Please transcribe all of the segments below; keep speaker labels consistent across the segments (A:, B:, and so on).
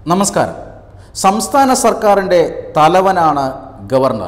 A: നമസ്കാരം സംസ്ഥാന സർക്കാരിൻ്റെ തലവനാണ് ഗവർണർ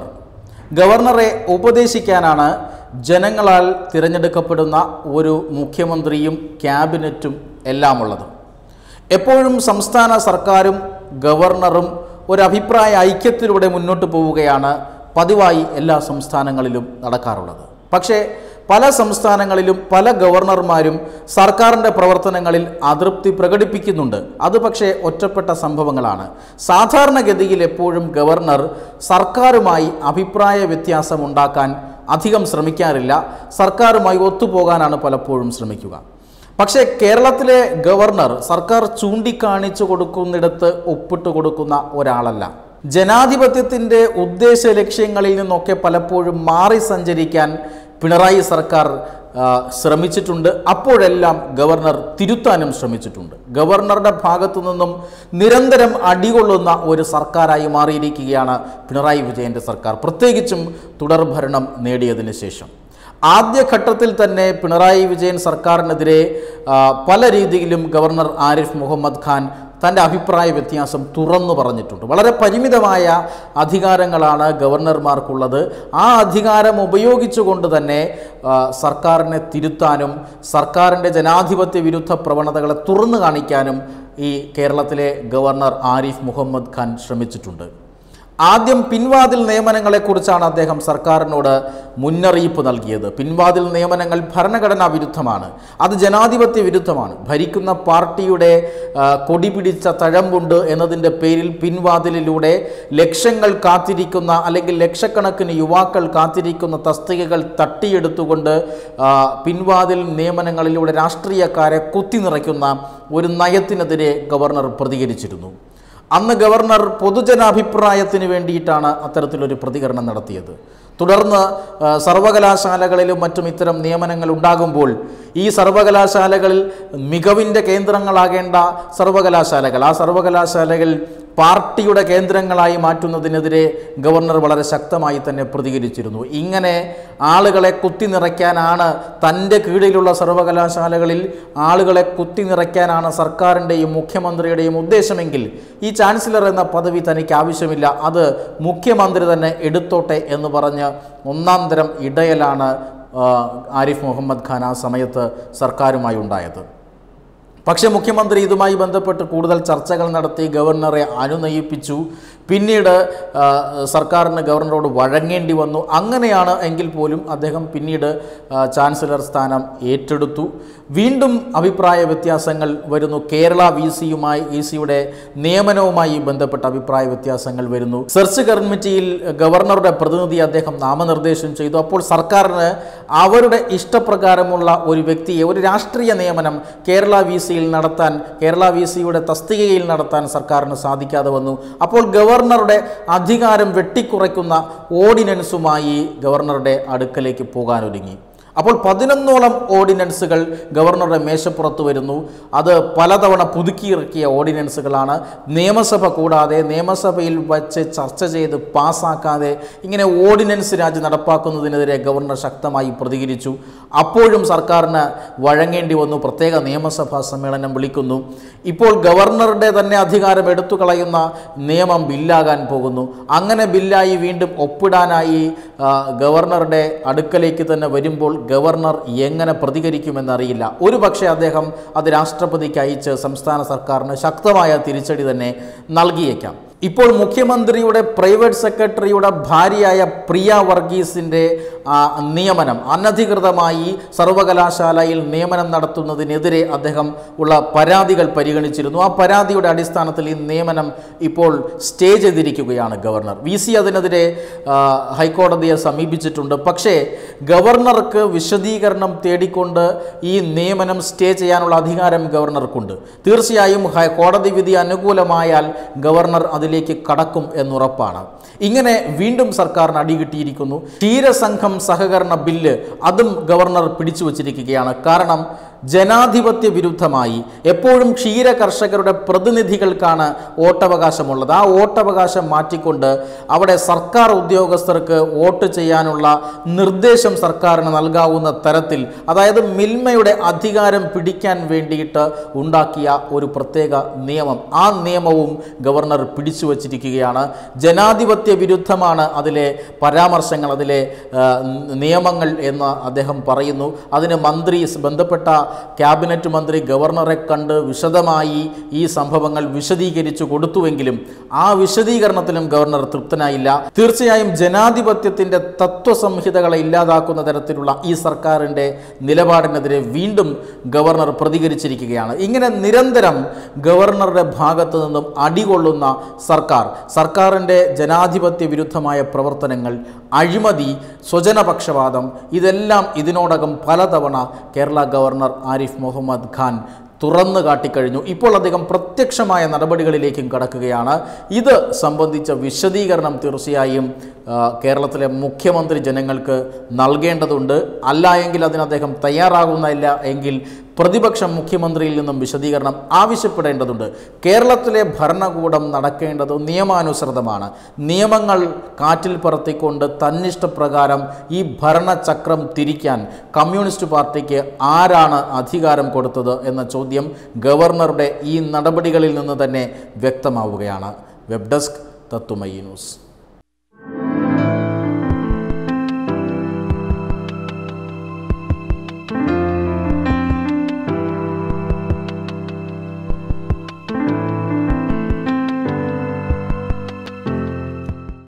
A: ഗവർണറെ ഉപദേശിക്കാനാണ് ജനങ്ങളാൽ തിരഞ്ഞെടുക്കപ്പെടുന്ന ഒരു മുഖ്യമന്ത്രിയും ക്യാബിനറ്റും എല്ലാം ഉള്ളത് എപ്പോഴും സംസ്ഥാന സർക്കാരും ഗവർണറും ഒരു അഭിപ്രായ ഐക്യത്തിലൂടെ മുന്നോട്ട് പോവുകയാണ് പതിവായി എല്ലാ സംസ്ഥാനങ്ങളിലും നടക്കാറുള്ളത് പക്ഷേ പല സംസ്ഥാനങ്ങളിലും പല ഗവർണർമാരും സർക്കാരിൻ്റെ പ്രവർത്തനങ്ങളിൽ അതൃപ്തി പ്രകടിപ്പിക്കുന്നുണ്ട് അത് പക്ഷേ ഒറ്റപ്പെട്ട സംഭവങ്ങളാണ് സാധാരണഗതിയിൽ എപ്പോഴും ഗവർണർ സർക്കാരുമായി അഭിപ്രായ വ്യത്യാസം ഉണ്ടാക്കാൻ അധികം ശ്രമിക്കാറില്ല സർക്കാരുമായി ഒത്തുപോകാനാണ് പലപ്പോഴും ശ്രമിക്കുക പക്ഷേ കേരളത്തിലെ ഗവർണർ സർക്കാർ ചൂണ്ടിക്കാണിച്ചു കൊടുക്കുന്നിടത്ത് ഒപ്പിട്ട് കൊടുക്കുന്ന ഒരാളല്ല ജനാധിപത്യത്തിൻ്റെ ഉദ്ദേശ ലക്ഷ്യങ്ങളിൽ നിന്നൊക്കെ പലപ്പോഴും മാറി സഞ്ചരിക്കാൻ പിണറായി സർക്കാർ ആ, ശ്രമിച്ചിട്ടുണ്ട് അപ്പോഴെല്ലാം ഗവർണർ തിരുത്താനും ശ്രമിച്ചിട്ടുണ്ട് ഗവർണറുടെ ഭാഗത്തു നിന്നും നിരന്തരം അടികൊള്ളുന്ന ഒരു സർക്കാരായി മാറിയിരിക്കുകയാണ് പിണറായി വിജയൻ്റെ സർക്കാർ പ്രത്യേകിച്ചും തുടർഭരണം നേടിയതിന് ശേഷം ആദ്യഘട്ടത്തിൽ തന്നെ പിണറായി വിജയൻ സർക്കാരിനെതിരെ ആ, പല രീതിയിലും ഗവർണർ ആരിഫ് മുഹമ്മദ് ഖാൻ തൻ്റെ അഭിപ്രായ വ്യത്യാസം തുറന്നു പറഞ്ഞിട്ടുണ്ട് വളരെ പരിമിതമായ അധികാരങ്ങളാണ് ഗവർണർമാർക്കുള്ളത് ആ അധികാരം ഉപയോഗിച്ചുകൊണ്ട് തന്നെ ആ, സർക്കാരിനെ തിരുത്താനും സർക്കാരിൻ്റെ ജനാധിപത്യ വിരുദ്ധ പ്രവണതകളെ തുറന്നു കാണിക്കാനും ഈ കേരളത്തിലെ ഗവർണർ ആരിഫ് മുഹമ്മദ് ഖാൻ ശ്രമിച്ചിട്ടുണ്ട് ആദ്യം പിൻവാതിൽ നിയമനങ്ങളെക്കുറിച്ചാണ് അദ്ദേഹം സർക്കാരിനോട് മുന്നറിയിപ്പ് നൽകിയത് പിൻവാതിൽ നിയമനങ്ങൾ ഭരണഘടനാ വിരുദ്ധമാണ് അത് ജനാധിപത്യ വിരുദ്ധമാണ് ഭരിക്കുന്ന പാർട്ടിയുടെ ആ, കൊടി പിടിച്ച തഴമ്പുണ്ട് എന്നതിൻ്റെ പേരിൽ പിൻവാതിലിലൂടെ ലക്ഷങ്ങൾ കാത്തിരിക്കുന്ന അല്ലെങ്കിൽ ലക്ഷക്കണക്കിന് യുവാക്കൾ കാത്തിരിക്കുന്ന തസ്തികകൾ തട്ടിയെടുത്തുകൊണ്ട് ആ, പിൻവാതിൽ നിയമനങ്ങളിലൂടെ രാഷ്ട്രീയക്കാരെ കുത്തിനിറയ്ക്കുന്ന ഒരു നയത്തിനെതിരെ ഗവർണർ പ്രതികരിച്ചിരുന്നു അന്ന് ഗവർണർ പൊതുജനാഭിപ്രായത്തിന് വേണ്ടിയിട്ടാണ് അത്തരത്തിലൊരു പ്രതികരണം നടത്തിയത് തുടർന്ന് ആ, സർവകലാശാലകളിലും മറ്റും ഇത്തരം നിയമനങ്ങൾ ഉണ്ടാകുമ്പോൾ ഈ സർവകലാശാലകളിൽ മികവിൻ്റെ കേന്ദ്രങ്ങളാകേണ്ട സർവകലാശാലകൾ ആ സർവകലാശാലകൾ പാർട്ടിയുടെ കേന്ദ്രങ്ങളായി മാറ്റുന്നതിനെതിരെ ഗവർണർ വളരെ ശക്തമായി തന്നെ പ്രതികരിച്ചിരുന്നു ഇങ്ങനെ ആളുകളെ കുത്തി നിറയ്ക്കാനാണ് തൻ്റെ കീഴിലുള്ള സർവകലാശാലകളിൽ ആളുകളെ കുത്തി നിറയ്ക്കാനാണ് സർക്കാരിൻ്റെയും മുഖ്യമന്ത്രിയുടെയും ഉദ്ദേശമെങ്കിൽ ഈ ചാൻസലർ എന്ന പദവി തനിക്ക് ആവശ്യമില്ല അത് മുഖ്യമന്ത്രി തന്നെ എടുത്തോട്ടെ എന്ന് പറഞ്ഞ് ഒന്നാം തരം ഇടയലാണ് ആ, ആരിഫ് മുഹമ്മദ് ഖാൻ ആ സമയത്ത് സർക്കാരുമായി ഉണ്ടായത് പക്ഷേ മുഖ്യമന്ത്രി ഇതുമായി ബന്ധപ്പെട്ട് കൂടുതൽ ചർച്ചകൾ നടത്തി ഗവർണറെ അനുനയിപ്പിച്ചു പിന്നീട് ആ, സർക്കാരിന് ഗവർണറോട് വഴങ്ങേണ്ടി വന്നു അങ്ങനെയാണ് എങ്കിൽ പോലും അദ്ദേഹം പിന്നീട് ആ, ചാൻസലർ സ്ഥാനം ഏറ്റെടുത്തു വീണ്ടും അഭിപ്രായ വ്യത്യാസങ്ങൾ വരുന്നു കേരള വി സിയുമായി വി സിയുടെ നിയമനവുമായി ബന്ധപ്പെട്ട അഭിപ്രായ വ്യത്യാസങ്ങൾ വരുന്നു സെർച്ച് കമ്മിറ്റിയിൽ ഗവർണറുടെ പ്രതിനിധി അദ്ദേഹം നാമനിർദ്ദേശം ചെയ്തു അപ്പോൾ സർക്കാരിന് അവരുടെ ഇഷ്ടപ്രകാരമുള്ള ഒരു വ്യക്തിയെ ഒരു രാഷ്ട്രീയ നിയമനം കേരള വി സിയിൽ നടത്താൻ കേരള വി സിയുടെ തസ്തികയിൽ നടത്താൻ സർക്കാരിന് സാധിക്കാതെ വന്നു അപ്പോൾ ഗവർണറുടെ അധികാരം വെട്ടിക്കുറയ്ക്കുന്ന ഓർഡിനൻസുമായി ഗവർണറുടെ അടുക്കലേക്ക് പോകാനൊരുങ്ങി അപ്പോൾ പതിനൊന്നോളം ഓർഡിനൻസുകൾ ഗവർണറുടെ മേശപ്പുറത്ത് വരുന്നു അത് പലതവണ പുതുക്കിയിറക്കിയ ഓർഡിനൻസുകളാണ് നിയമസഭ കൂടാതെ നിയമസഭയിൽ വച്ച് ചർച്ച ചെയ്ത് പാസ്സാക്കാതെ ഇങ്ങനെ ഓർഡിനൻസ് രാജ് നടപ്പാക്കുന്നതിനെതിരെ ഗവർണർ ശക്തമായി പ്രതികരിച്ചു അപ്പോഴും സർക്കാരിന് വഴങ്ങേണ്ടി വന്നു പ്രത്യേക നിയമസഭാ സമ്മേളനം വിളിക്കുന്നു ഇപ്പോൾ ഗവർണറുടെ തന്നെ അധികാരം എടുത്തു കളയുന്ന നിയമം ബില്ലാകാൻ പോകുന്നു അങ്ങനെ ബില്ലായി വീണ്ടും ഒപ്പിടാനായി ആ, ഗവർണറുടെ അടുക്കലേക്ക് തന്നെ വരുമ്പോൾ ഗവർണർ എങ്ങനെ പ്രതികരിക്കുമെന്നറിയില്ല ഒരു പക്ഷേ അദ്ദേഹം അത് രാഷ്ട്രപതിക്ക് അയച്ച് സംസ്ഥാന സർക്കാരിന് ശക്തമായ തിരിച്ചടി തന്നെ നൽകിയേക്കാം ഇപ്പോൾ മുഖ്യമന്ത്രിയുടെ പ്രൈവറ്റ് സെക്രട്ടറിയുടെ ഭാര്യയായ പ്രിയ വർഗീസിൻ്റെ ആ, നിയമനം അനധികൃതമായി സർവകലാശാലയിൽ നിയമനം നടത്തുന്നതിനെതിരെ അദ്ദേഹം ഉള്ള പരാതികൾ പരിഗണിച്ചിരുന്നു ആ പരാതിയുടെ അടിസ്ഥാനത്തിൽ ഈ നിയമനം ഇപ്പോൾ സ്റ്റേ ചെയ്തിരിക്കുകയാണ് ഗവർണർ വി സി അതിനെതിരെ ആ, ഹൈക്കോടതിയെ സമീപിച്ചിട്ടുണ്ട് പക്ഷേ ഗവർണർക്ക് വിശദീകരണം തേടിക്കൊണ്ട് ഈ നിയമനം സ്റ്റേ ചെയ്യാനുള്ള അധികാരം ഗവർണർക്കുണ്ട് തീർച്ചയായും ഹൈ- കോടതി വിധി അനുകൂലമായാൽ ഗവർണർ അതിലേക്ക് കടക്കും എന്നുറപ്പാണ് ഇങ്ങനെ വീണ്ടും സർക്കാരിന് അടികിട്ടിയിരിക്കുന്നു ക്ഷീരസംഘം സഹകരണ ബില്ല് അതും ഗവർണർ പിടിച്ചു വച്ചിരിക്കുകയാണ് കാരണം ജനാധിപത്യ വിരുദ്ധമായി എപ്പോഴും ക്ഷീര കർഷകരുടെ പ്രതിനിധികൾക്കാണ് വോട്ടവകാശമുള്ളത് ആ വോട്ടവകാശം മാറ്റിക്കൊണ്ട് അവിടെ സർക്കാർ ഉദ്യോഗസ്ഥർക്ക് വോട്ട് ചെയ്യാനുള്ള നിർദ്ദേശം സർക്കാരിന് നൽകാവുന്ന തരത്തിൽ അതായത് മിൽമയുടെ അധികാരം പിടിക്കാൻ വേണ്ടിയിട്ട് ഉണ്ടാക്കിയ ഒരു പ്രത്യേക നിയമം ആ നിയമവും ഗവർണർ പിടിച്ചു വച്ചിരിക്കുകയാണ് ജനാധിപത്യ വിരുദ്ധമാണ് അതിലെ പരാമർശങ്ങൾ അതിലെ ആ, നിയമങ്ങൾ എന്ന് അദ്ദേഹം പറയുന്നു അതിന് മന്ത്രി ബന്ധപ്പെട്ട ക്യാബിനറ്റ് മന്ത്രി ഗവർണറെ കണ്ട് വിശദമായി ഈ സംഭവങ്ങൾ വിശദീകരിച്ചു കൊടുത്തുവെങ്കിലും ആ വിശദീകരണത്തിലും ഗവർണർ തൃപ്തനായില്ല തീർച്ചയായും ജനാധിപത്യത്തിൻ്റെ തത്വസംഹിതകളെ ഇല്ലാതാക്കുന്ന തരത്തിലുള്ള ഈ സർക്കാരിൻ്റെ നിലപാടിനെതിരെ വീണ്ടും ഗവർണർ പ്രതികരിച്ചിരിക്കുകയാണ് ഇങ്ങനെ നിരന്തരം ഗവർണറുടെ ഭാഗത്തു നിന്നും അടികൊള്ളുന്ന സർക്കാർ സർക്കാരിൻ്റെ ജനാധിപത്യ വിരുദ്ധമായ പ്രവർത്തനങ്ങൾ അഴിമതി സ്വജനപക്ഷപാതം ഇതെല്ലാം ഇതിനോടകം പലതവണ കേരള ഗവർണർ ആരിഫ് മുഹമ്മദ് ഖാൻ തുറന്നു കാട്ടിക്കഴിഞ്ഞു ഇപ്പോൾ അദ്ദേഹം പ്രത്യക്ഷമായ നടപടികളിലേക്കും കടക്കുകയാണ് ഇത് സംബന്ധിച്ച വിശദീകരണം തീർച്ചയായും ആ, കേരളത്തിലെ മുഖ്യമന്ത്രി ജനങ്ങൾക്ക് നൽകേണ്ടതുണ്ട് അല്ല എങ്കിൽ അതിന് അദ്ദേഹം തയ്യാറാകുന്നില്ല എങ്കിൽ പ്രതിപക്ഷം മുഖ്യമന്ത്രിയിൽ നിന്നും വിശദീകരണം ആവശ്യപ്പെടേണ്ടതുണ്ട് കേരളത്തിലെ ഭരണകൂടം നടക്കേണ്ടത് നിയമാനുസൃതമാണ് നിയമങ്ങൾ കാറ്റിൽ പറത്തിക്കൊണ്ട് തന്നിഷ്ടപ്രകാരം ഈ ഭരണചക്രം തിരിക്കാൻ കമ്മ്യൂണിസ്റ്റ് പാർട്ടിക്ക് ആരാണ് അധികാരം കൊടുത്തത് എന്ന ചോദ്യം ഗവർണറുടെ ഈ നടപടികളിൽ നിന്ന് തന്നെ വ്യക്തമാവുകയാണ് വെബ് ഡെസ്ക് തത്തുമയി ന്യൂസ്